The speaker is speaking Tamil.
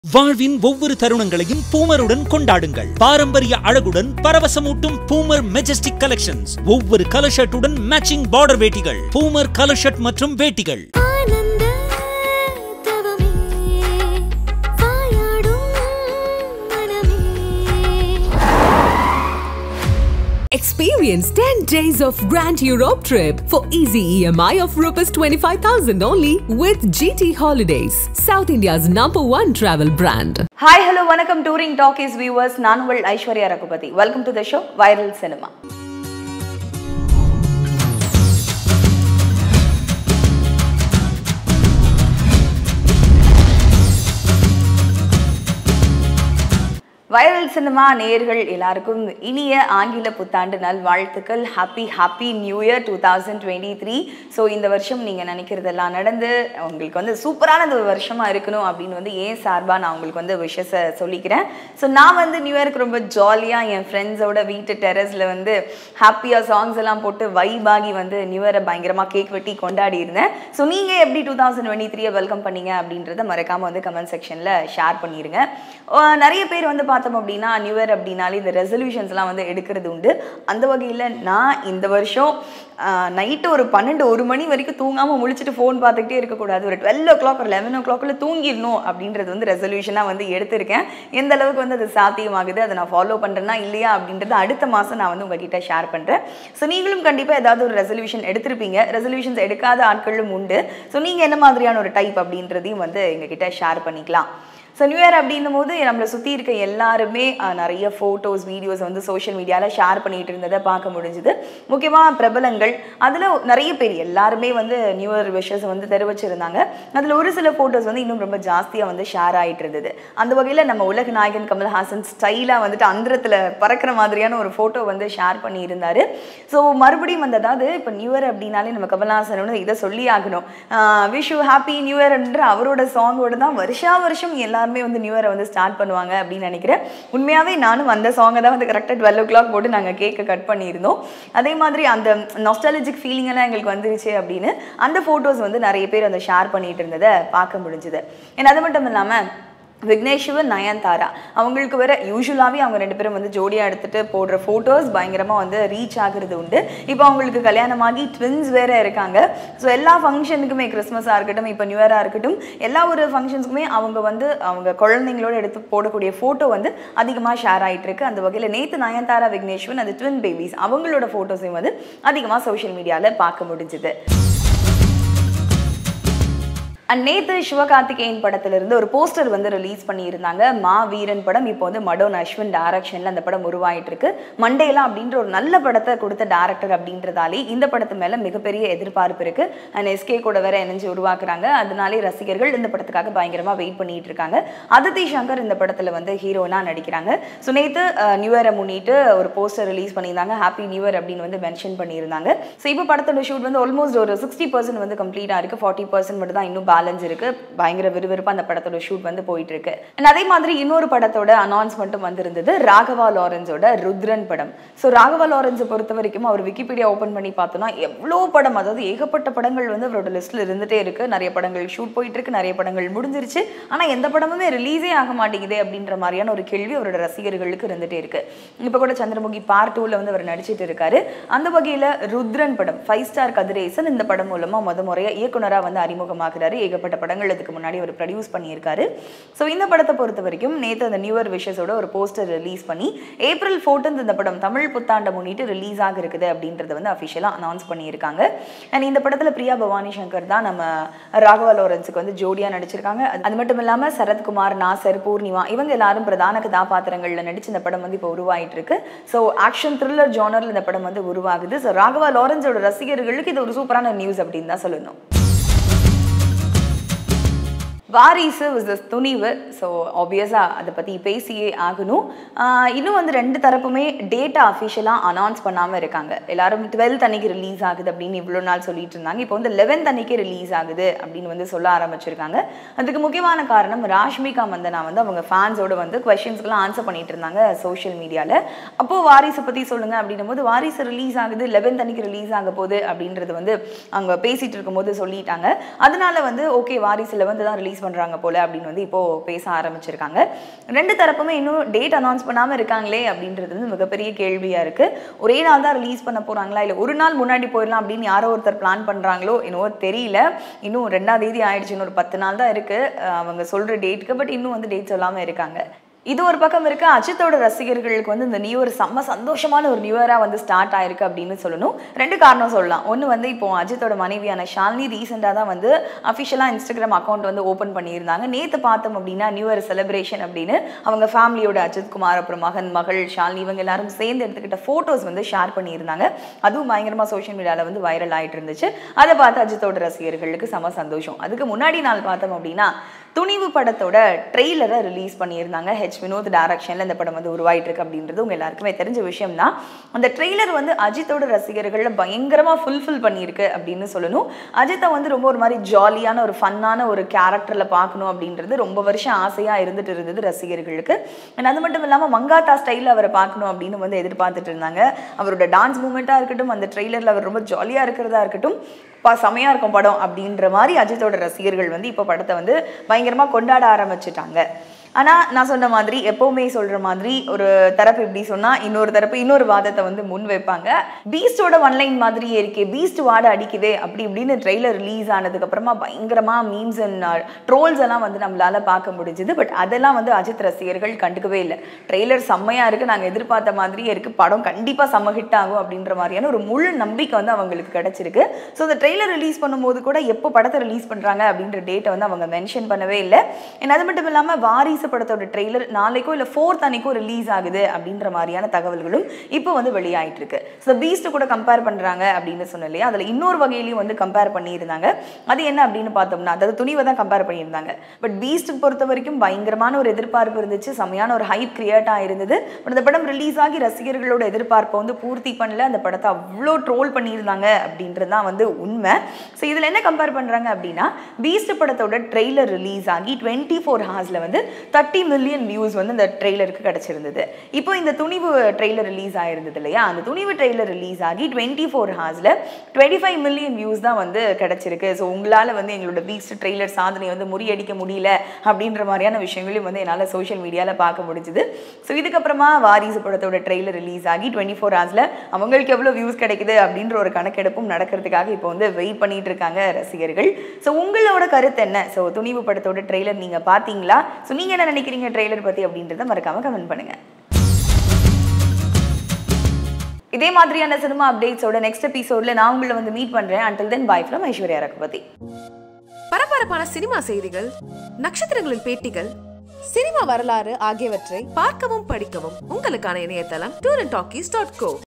வாழ்வின் ஒவ்வொரு தருணங்களையும் பூமருடன் கொண்டாடுங்கள் பாரம்பரிய அழகுடன் பரவசமூட்டும் பூமர் மெஜஸ்டிக் கலெக்ஷன்ஸ் ஒவ்வொரு கலர் ஷர்ட்டுடன் மேட்சிங் பார்டர் வேட்டிகள் பூமர் கலர் ஷர்ட் மற்றும் வேட்டிகள் ஆனந்த தவமே வாயாடும் மனமே Experience 10 days of Grand Europe trip for easy EMI of Rs 25,000 only with GT Holidays, South India's number one travel brand. Hi hello வணக்கம் டூரிங் டாக் இஸ் வியூவர்ஸ் நான் உங்கள் Aishwarya Raghupathi welcome to the show viral cinema viral cinema நேயர்கள் எல்லாருக்கும் இனிய ஆங்கில புத்தாண்டு நல் வாழ்த்துக்கள் happy happy new year two thousand twenty three so இந்த வருஷம் நீங்கள் நினைக்கிறதெல்லாம் நடந்து உங்களுக்கு வந்து சூப்பரான ஒரு வருஷமாக இருக்கணும் அப்படின்னு வந்து ஏன் சார்பாக நான் உங்களுக்கு வந்து விஷஸை சொல்லிக்கிறேன் ஸோ நான் வந்து நியூ இயருக்கு ரொம்ப ஜாலியாக என் ஃப்ரெண்ட்ஸோட வீட்டு டெரஸில் வந்து ஹாப்பியாக சாங்ஸ் எல்லாம் போட்டு வைபாகி வந்து நியூ இயரை பயங்கரமாக கேக் வெட்டி கொண்டாடி இருந்தேன் ஸோ நீங்கள் எப்படி டூ தௌசண்ட் டுவெண்ட்டி த்ரீயை வெல்கம் பண்ணீங்க அப்படின்றத மறக்காமல் வந்து கமெண்ட் செக்ஷனில் ஷேர் பண்ணிடுங்க அஹ் நிறைய பேர் வந்து பார்த்தோம் அப்படின்னா நியூ இயர் அப்படின்னாலே இந்த ரெசல்யூஷன்ஸ்லாம் வந்து எடுக்கிறது உண்டு அந்த வகையில் நான் இந்த வருஷம் நைட்டு ஒரு பன்னெண்டு ஒரு மணி வரைக்கும் தூங்காமல் முழிச்சிட்டு ஃபோன் பார்த்துக்கிட்டே இருக்கக்கூடாது ஒரு டுவெல் ஓ கிளாக் ஒரு லெவன் ஓ கிளாக்கில் தூங்கிடணும் அப்படின்றது வந்து ரெசல்யூஷனாக வந்து எடுத்திருக்கேன் எந்த அளவுக்கு வந்து அது சாத்தியமாகுது அதை நான் ஃபாலோ பண்ணுறேன்னா இல்லையா அப்படின்றது அடுத்த மாதம் நான் வந்து உங்ககிட்ட ஷேர் பண்ணுறேன் ஸோ நீங்களும் கண்டிப்பாக ஏதாவது ஒரு ரெசல்யூஷன் எடுத்திருப்பீங்க ரெசல்யூஷன்ஸ் எடுக்காத ஆட்களும் உண்டு ஸோ நீங்கள் என்ன மாதிரியான ஒரு டைப் அப்படின்றதையும் வந்து எங்ககிட்ட ஷேர் பண்ணிக்கலாம் ஸோ நியூ இயர் அப்படின்னும் போது நம்மளை சுற்றி இருக்க எல்லாருமே அஹ், நிறைய ஃபோட்டோஸ் வீடியோஸ் வந்து சோஷியல் மீடியாவில் ஷேர் பண்ணிட்டு இருந்ததை பார்க்க முடிஞ்சுது முக்கியமாக பிரபலங்கள் அதில் நிறைய பேர் எல்லாருமே வந்து நியூ இயர் விஷஸ் வந்து தெரிவிச்சிருந்தாங்க அதில் ஒரு சில ஃபோட்டோஸ் வந்து இன்னும் ரொம்ப ஜாஸ்தியாக வந்து ஷேர் ஆகிட்டு இருந்தது அந்த வகையில் நம்ம உலக நாயகன் கமல்ஹாசன் ஸ்டைலாக வந்துட்டு அந்தரத்தில் பறக்கிற மாதிரியான ஒரு ஃபோட்டோ வந்து ஷேர் பண்ணியிருந்தாரு ஸோ மறுபடியும் வந்து அதாவது இப்போ நியூ இயர் அப்படின்னாலே நம்ம கமல்ஹாசன் வந்து இதை சொல்லி ஆகணும் விஷ் யூ ஹாப்பி நியூ இயர்ன்ற அவரோட சாங்கோட தான் வருஷா வருஷம் எல்லாருமே வந்து நியூ இயரை வந்து ஸ்டார்ட் பண்ணுவாங்க அப்படின்னு நினைக்கிறேன் உண்மையாகவே நானும் அந்த சாங்கை தான் வந்து கரெக்டாக டுவெல் ஓ கிளாக் போட்டு நாங்கள் கேக்கை கட் பண்ணியிருந்தோம் அதே மாதிரி அந்த நாஸ்டாலஜிக் ஃபீலிங் எல்லாம் எங்களுக்கு வந்துருச்சு அப்படின்னு அந்த ஃபோட்டோஸ் வந்து நிறைய பேர் அந்த ஷேர் பண்ணிட்டு இருந்ததை பார்க்க முடிஞ்சுது ஏன்னா அது மட்டும் இல்லாமல் விக்னேஷ்வன் நயன்தாரா அவங்களுக்கு வேற யூஸ்வலாகவே அவங்க ரெண்டு பேரும் வந்து ஜோடியாக எடுத்துட்டு போடுற ஃபோட்டோஸ் பயங்கரமாக வந்து ரீச் ஆகுறது உண்டு இப்போ அவங்களுக்கு கல்யாணமாகி ட்வின்ஸ் வேற இருக்காங்க ஸோ எல்லா ஃபங்க்ஷனுக்குமே கிறிஸ்மஸாக இருக்கட்டும் இப்போ நியூ இயராக இருக்கட்டும் எல்லா ஒரு ஃபங்க்ஷன்ஸுக்குமே அவங்க வந்து அவங்க குழந்தைங்களோட எடுத்து போடக்கூடிய ஃபோட்டோ வந்து அதிகமாக ஷேர் ஆயிட்டு இருக்கு அந்த வகையில் நேற்று நயன்தாரா விக்னேஷ்வன் அது ட்வின் பேபிஸ் அவங்களோட ஃபோட்டோஸையும் வந்து அதிகமாக சோஷியல் மீடியாவில் பார்க்க முடிஞ்சுது அண்ட் நேத்து சிவகார்த்திகேயன் படத்துல இருந்து ஒரு போஸ்டர் வந்து ரிலீஸ் பண்ணியிருந்தாங்க மா வீரன் படம் இப்போ வந்து மடோன் அஸ்வின் டைரக்ஷன்ல அந்த படம் உருவாயிட்டு இருக்கு மண்டேலா அப்படின்ற ஒரு நல்ல படத்தை கொடுத்த டேரக்டர் அப்படின்றதாலே இந்த படத்து மேல மிகப்பெரிய எதிர்பார்ப்பு இருக்கு அண்ட் எஸ்கே கூட வேற இணைஞ்சு உருவாக்குறாங்க அதனாலே ரசிகர்கள் இந்த படத்துக்காக பயங்கரமா வெயிட் பண்ணிட்டு இருக்காங்க அதித்தி சங்கர் இந்த படத்துல வந்து ஹீரோனா நடிக்கிறாங்க ஸோ நேத்து நியூ இயரை முன்னிட்டு ஒரு போஸ்டர் ரிலீஸ் பண்ணியிருந்தாங்க ஹாப்பி நியூ இயர் அப்படின்னு வந்து மென்ஷன் பண்ணியிருந்தாங்க ஸோ இப்போ படத்தோட ஷூட் வந்து ஆல்மோஸ்ட் ஒரு சிக்ஸ்டி பர்சன்ட் வந்து கம்ப்ளீட்டா இருக்கு ஃபார்ட்டி பர்சன்ட் மட்டும் தான் இன்னும் பேலன்ஸ் இருக்கு பயங்கர விறுவிறுப்பா அந்த படத்தோட ஷூட் வந்து போயிட்டு இருக்கு And அதே மாதிரி இன்னொரு படத்தோட அனௌன்ஸ்மெண்ட்டும் வந்திருந்தது ராகவா லாரன்ஸோட ருத்ரன் படம் ஸோ ராகவா லாரன்ஸை பொறுத்த வரைக்கும் அவர் விக்கிபீடியா ஓப்பன் பண்ணி பார்த்தோம்னா எவ்வளோ படம் அதாவது ஏகப்பட்ட படங்கள் வந்து அவரோட லிஸ்ட்ல இருந்துட்டே இருக்கு நிறைய படங்கள் ஷூட் போயிட்டு இருக்கு நிறைய படங்கள் முடிஞ்சிருச்சு ஆனா எந்த படமுமே ரிலீஸே ஆக மாட்டேங்குதே அப்படின்ற மாதிரியான ஒரு கேள்வி அவரோட ரசிகர்களுக்கு இருந்துட்டே இருக்கு இப்போ கூட சந்திரமுகி பார்ட் டூல வந்து அவர் நடிச்சிட்டு இருக்காரு அந்த வகையில ருத்ரன் படம் ஃபைவ் ஸ்டார் கதிரேசன் இந்த படம் மூலமா முத முறையா இயக்குனரா வந்து அறிமுகமாக்குறாரு ஏகப்பட்ட படங்கள் இதுக்கு முன்னாடி அவர் ப்ரொடியூஸ் பண்ணியிருக்காரு ஸோ இந்த படத்தை பொறுத்த வரைக்கும் நேற்று அந்த நியூ இயர் விஷஸோட ஒரு போஸ்டர் ரிலீஸ் பண்ணி ஏப்ரல் ஃபோர்டீன்த் இந்த படம் தமிழ் புத்தாண்டை முன்னிட்டு ரிலீஸ் ஆக இருக்குது அப்படின்றத வந்து அஃபிஷியலாக அனௌன்ஸ் பண்ணியிருக்காங்க அண்ட் இந்த படத்தில் பிரியா பவானி சங்கர் தான் நம்ம ராகவா லாரன்ஸுக்கு வந்து ஜோடியாக நடிச்சிருக்காங்க அது- அது மட்டும் இல்லாமல் சரத்குமார் நாசர் பூர்ணிமா இவங்க எல்லாரும் பிரதான கதாபாத்திரங்களில் நடிச்சு இந்த படம் வந்து இப்போ உருவாயிட்டு இருக்கு ஸோ ஆக்ஷன் த்ரில்லர் ஜானரில் இந்த படம் வந்து உருவாகுது ஸோ ராகவா லாரன்ஸோட ரசிகர்களுக்கு இது ஒரு சூப்பரான நியூஸ் அப்படின்னு தான் சொல்லணும் வாரிசு விசஸ் துணிவு ஸோ ஆப்வியஸாக அதை பற்றி பேசியே ஆகணும் ஆஹ் இன்னும் வந்து ரெண்டு தரப்புமே டேட்டா அஃபிஷியலாக அனௌன்ஸ் பண்ணாமல் இருக்காங்க எல்லாரும் டுவெல்த் அன்னைக்கு ரிலீஸ் ஆகுது அப்படின்னு இவ்வளோ நாள் சொல்லிட்டு இருந்தாங்க இப்போ வந்து லெவன்த் அன்னைக்கு ரிலீஸ் ஆகுது அப்படின்னு வந்து சொல்ல ஆரம்பிச்சிருக்காங்க அதுக்கு முக்கியமான காரணம் ராஷ்மிகா மந்தனா வந்து அவங்க ஃபேன்ஸோட வந்து கொஷின்ஸ்க்குலாம் ஆன்சர் பண்ணிட்டு இருந்தாங்க சோஷியல் மீடியாவில் அப்போது வாரிசை பற்றி சொல்லுங்க அப்படின்னும் போது வாரிசு ரிலீஸ் ஆகுது லெவன்த் அன்னைக்கு ரிலீஸ் ஆக போகுது அப்படின்றது வந்து அவங்க பேசிட்டு இருக்கும்போது சொல்லிட்டாங்க அதனால வந்து ஓகே வாரிசு லெவன்த் தான் ரிலீஸ் ரிலீஸ் பண்ணுறாங்க போல அப்படின்னு வந்து இப்போது பேச ஆரம்பிச்சிருக்காங்க ரெண்டு தரப்புமே இன்னும் டேட் அனௌன்ஸ் பண்ணாமல் இருக்காங்களே அப்படின்றது வந்து மிகப்பெரிய கேள்வியாக இருக்குது ஒரே நாள் தான் ரிலீஸ் பண்ண போகிறாங்களா இல்லை ஒரு நாள் முன்னாடி போயிடலாம் அப்படின்னு யாரோ ஒருத்தர் பிளான் பண்ணுறாங்களோ என்னவோ தெரியல இன்னும் ரெண்டாம் தேதி ஆயிடுச்சு இன்னும் ஒரு பத்து நாள் தான் இருக்குது அவங்க சொல்கிற டேட்டுக்கு பட் இன்னும் வந்து டேட் சொல்லாமல் இருக்காங்க இது ஒரு பக்கம் இருக்கு அஜித்தோட ரசிகர்களுக்கு வந்து இந்த நியூ இயர் செம்ம சந்தோஷமான ஒரு நியூ இயராக வந்து ஸ்டார்ட் ஆயிருக்கு அப்படின்னு சொல்லணும் ரெண்டு காரணம் சொல்லலாம் ஒன்று வந்து இப்போ அஜித்தோட மனைவியான ஷாலினி ரீசெண்டாக தான் வந்து அஃபிஷியலாக இன்ஸ்டாகிராம் அக்கௌண்ட் வந்து ஓப்பன் பண்ணியிருந்தாங்க நேற்று பார்த்தோம் அப்படின்னா நியூ இயர் செலிப்ரேஷன் அப்படின்னு அவங்க ஃபேமிலியோட அஜித் குமார் அப்புறம் மகன் மகள் ஷாலினி இவங்க எல்லாரும் சேர்ந்து எடுத்துக்கிட்ட ஃபோட்டோஸ் வந்து ஷேர் பண்ணியிருந்தாங்க அதுவும் பயங்கரமாக சோஷியல் மீடியாவில் வந்து வைரல் ஆயிட்டு இருந்துச்சு அதை பார்த்து அஜித்தோட ரசிகர்களுக்கு செம சந்தோஷம் அதுக்கு முன்னாடி நாள் பார்த்தோம் அப்படின்னா துணிவு படத்தோட ட்ரெய்லரை ரிலீஸ் பண்ணியிருந்தாங்க ஹெச் வினோத் டைரக்ஷனில் இந்த படம் வந்து உருவாயிட்டு இருக்கு அப்படின்றது உங்க எல்லாருக்குமே தெரிஞ்ச விஷயம் தான் அந்த ட்ரெய்லர் வந்து அஜித்தோட ரசிகர்களை பயங்கரமாக ஃபுல்ஃபில் பண்ணியிருக்கு அப்படின்னு சொல்லணும் அஜித்தை வந்து ரொம்ப ஒரு மாதிரி ஜாலியான ஒரு ஃபன்னான ஒரு கேரக்டரில் பார்க்கணும் அப்படின்றது ரொம்ப வருஷம் ஆசையாக இருந்துட்டு இருந்தது ரசிகர்களுக்கு And அது மட்டும் இல்லாமல் மங்காத்தா ஸ்டைலில் அவரை பார்க்கணும் அப்படின்னு வந்து எதிர்பார்த்துட்டு இருந்தாங்க அவரோட டான்ஸ் மூமெண்ட்டாக இருக்கட்டும் அந்த ட்ரெய்லரில் அவர் ரொம்ப ஜாலியாக இருக்கிறதா இருக்கட்டும் பா செமையாக இருக்கும் படம் அப்படின்ற மாதிரி அஜித்தோட ரசிகர்கள் வந்து இப்போ படத்தை வந்து பயங்கரமாக கொண்டாட ஆரம்பிச்சிட்டாங்க ஆனால் நான் சொன்ன மாதிரி எப்போவுமே சொல்கிற மாதிரி ஒரு தரப்பு இப்படி சொன்னால் இன்னொரு தரப்பு இன்னொரு வாதத்தை வந்து முன் வைப்பாங்க பீஸ்டோட ஒன்லைன் மாதிரியே இருக்கே பீஸ்ட் வாட அடிக்குதே அப்படி இப்படின்னு ட்ரெய்லர் ரிலீஸ் ஆனதுக்கப்புறமா பயங்கரமாக மீம்ஸ் அண்ட் ட்ரோல்ஸ் எல்லாம் வந்து நம்மளால் பார்க்க முடிஞ்சுது பட் அதெல்லாம் வந்து அஜித் ரசிகர்கள் கண்டுக்கவே இல்லை ட்ரெய்லர் செம்மையாக இருக்குது நாங்கள் எதிர்பார்த்த மாதிரியே இருக்குது படம் கண்டிப்பாக செம்ம ஹிட் ஆகும் அப்படின்ற மாதிரியான ஒரு முழு நம்பிக்கை வந்து அவங்களுக்கு கிடைச்சிருக்கு ஸோ இந்த ட்ரெய்லர் ரிலீஸ் பண்ணும்போது கூட எப்போ படத்தை ரிலீஸ் பண்ணுறாங்க அப்படின்ற டேட்டை வந்து அவங்க மென்ஷன் பண்ணவே இல்லை And அது மட்டும் இல்லாமல் வாரிசு படத்தோட ட்ரெய்லர் நாளைக்கோ இல்லை ஃபோர்த் அன்னைக்கோ ரிலீஸ் ஆகுது அப்படின்ற மாதிரியான தகவல்களும் இப்போ வந்து வெளியாயிட்டு இருக்கு ஸோ பீஸ்ட் கூட கம்பேர் பண்ணுறாங்க அப்படின்னு சொன்னேன் இல்லையா அதில் இன்னொரு வகையிலையும் வந்து கம்பேர் பண்ணியிருந்தாங்க அது என்ன அப்படின்னு பார்த்தோம்னா அதாவது துணிவை தான் கம்பேர் பண்ணியிருந்தாங்க பட் பீஸ்ட் பொறுத்த வரைக்கும் பயங்கரமான ஒரு எதிர்பார்ப்பு இருந்துச்சு செமையான ஒரு ஹைப் கிரியேட் ஆயிருந்தது பட் அந்த படம் ரிலீஸ் ஆகி ரசிகர்களோட எதிர்பார்ப்பை வந்து பூர்த்தி பண்ணல அந்த படத்தை அவ்வளோ ட்ரோல் பண்ணியிருந்தாங்க அப்படின்றது தான் வந்து உண்மை ஸோ இதில் என்ன கம்பேர் பண்ணுறாங்க அப்படின்னா பீஸ்ட் படத்தோட ட்ரெய்லர் ரிலீஸ் ஆகி டுவெண்ட்டி ஃபோர் ஹார்ஸில் வந்து தேர்ட்டி மில்லியன் வியூஸ் வந்து இந்த ட்ரெய்லருக்கு கிடச்சிருந்தது இப்போ இந்த துணிவு ட்ரெய்லர் ரிலீஸ் ஆயிருந்தது இல்லையா அந்த துணிவு ட்ரெய்லர் ரிலீஸ் ஆகி டுவெண்ட்டி ஃபோர் ஹார்ஸில் டுவெண்ட்டி ஃபைவ் மில்லியன் வியூஸ் தான் வந்து கிடச்சிருக்கு ஸோ உங்களால் வந்து எங்களோட பீஸ்ட் ட்ரெய்லர் சாதனை வந்து முறியடிக்க முடியல அப்படின்ற மாதிரியான விஷயங்களையும் வந்து என்னால் சோஷியல் மீடியாவில் பார்க்க முடிஞ்சுது ஸோ இதுக்கப்புறமா வாரிசு படத்தோட ட்ரெய்லர் ரிலீஸ் ஆகி டுவெண்ட்டி ஃபோர் ஹார்ஸில் அவங்களுக்கு எவ்வளோ வியூஸ் கிடைக்குது அப்படின்ற ஒரு கணக்கெடுப்பும் நடக்கிறதுக்காக இப்போ வந்து வெயிட் பண்ணிட்டு இருக்காங்க ரசிகர்கள் ஸோ உங்களோட கருத்து என்ன ஸோ துணிவு படத்தோட ட்ரெய்லர் நீங்கள் பார்த்தீங்களா ஸோ நீங்கள் என்ன நினைக்கிறீங்க ட்ரெய்லர் பற்றி அப்படின்றத மறக்காம கமெண்ட் பண்ணுங்க இதே மாதிரியான சினிமா அப்டேட்ஸோட நெக்ஸ்ட் எபிசோட்ல நான் உங்களை வந்து மீட் பண்றேன் until then bye from Aishwarya Raghupathi பரபரப்பான சினிமா செய்திகள் நட்சத்திரங்களின் பேட்டிகள் சினிமா வரலாறு ஆகியவற்றை பார்க்கவும் படிக்கவும் உங்களுக்கான இணையதளம் Tour and Talkies dot go